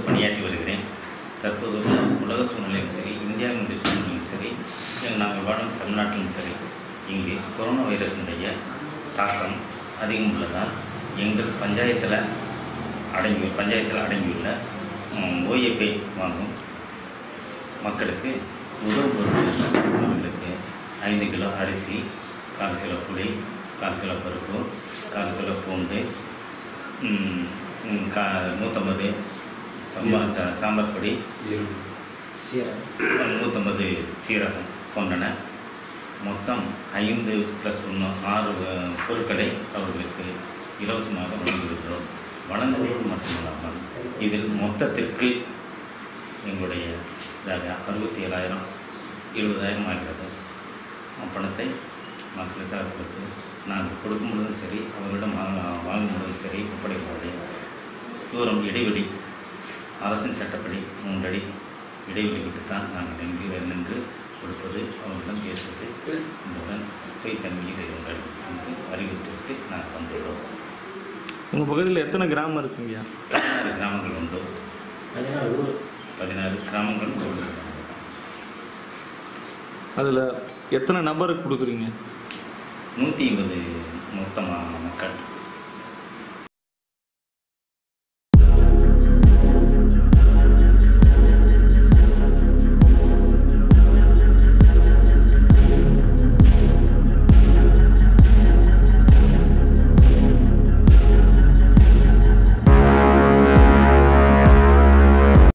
பணியாற்றி வருகிறேன் தற்போதுள்ள உலக சூழ்நிலையும் சரி இந்தியாவினுடைய சூழ்நிலையும் சரி எங்கள் நாங்கள் வாழும் தமிழ்நாட்டிலும் சரி இங்கு கொரோனா வைரஸினுடைய தாக்கம் அதிகம் உள்ளதால் எங்கள் பஞ்சாயத்தில் அடங்கி பஞ்சாயத்தில் அடங்கியுள்ள ஓஏபி வாங்கும் மக்களுக்கு உதவும் பொருட்கள் அவர்களுக்கு ஐந்து கிலோ அரிசி கால் கிலோ புளி கால் கிலோ பருப்பு கால் கிலோ பூண்டு ம், ம், கா நூற்றம்பது சம்பா சா- சாம்பார் பொடி நூற்றம்பது சீரகம் போன்றன மொத்தம் ஐந்து ப்ளஸ் ஒன்று ஆறு அஹ், பொருட்களை அவர்களுக்கு இலவசமாக வழங்குகின்றோம் வழங்குவது மட்டுமல்லாமல் இதில் மொத்தத்திற்கு எங்களுடைய இதாக அறுபத்தி ஏழாயிரம் எழுபதாயிரம் ஆகிறது பணத்தை மக்களுக்காக கொடுத்து நாங்கள் கொடுக்கும் பொழுதும் சரி அவர்களிடம் வாங்க வாங்கும் பொழுதும் சரி ஒப்படைப்போது தூரம் இடைவெளி அரசின் சட்டப்படி மூன்றடி இடைவெளி விட்டுத்தான் நாங்கள் நின்று நின்று கொடுப்பது அவர்களிடம் பேசுவது என்பதுடன் போய் தண்ணீர் இருங்கள் என்று அறிவித்துவிட்டு நாங்கள் வந்துள்ளோம் உங்கள் பக்கத்தில் எத்தனை கிராமம் இருக்குங்கய்யா பதினாறு கிராமங்கள் உண்டு பதினாறு ஊர் பதினாறு கிராமங்கள் உண்டு அதில் எத்தனை நபருக்கு கொடுக்குறீங்க நூற்றி ஐம்பது மொத்தமாக மக்கள்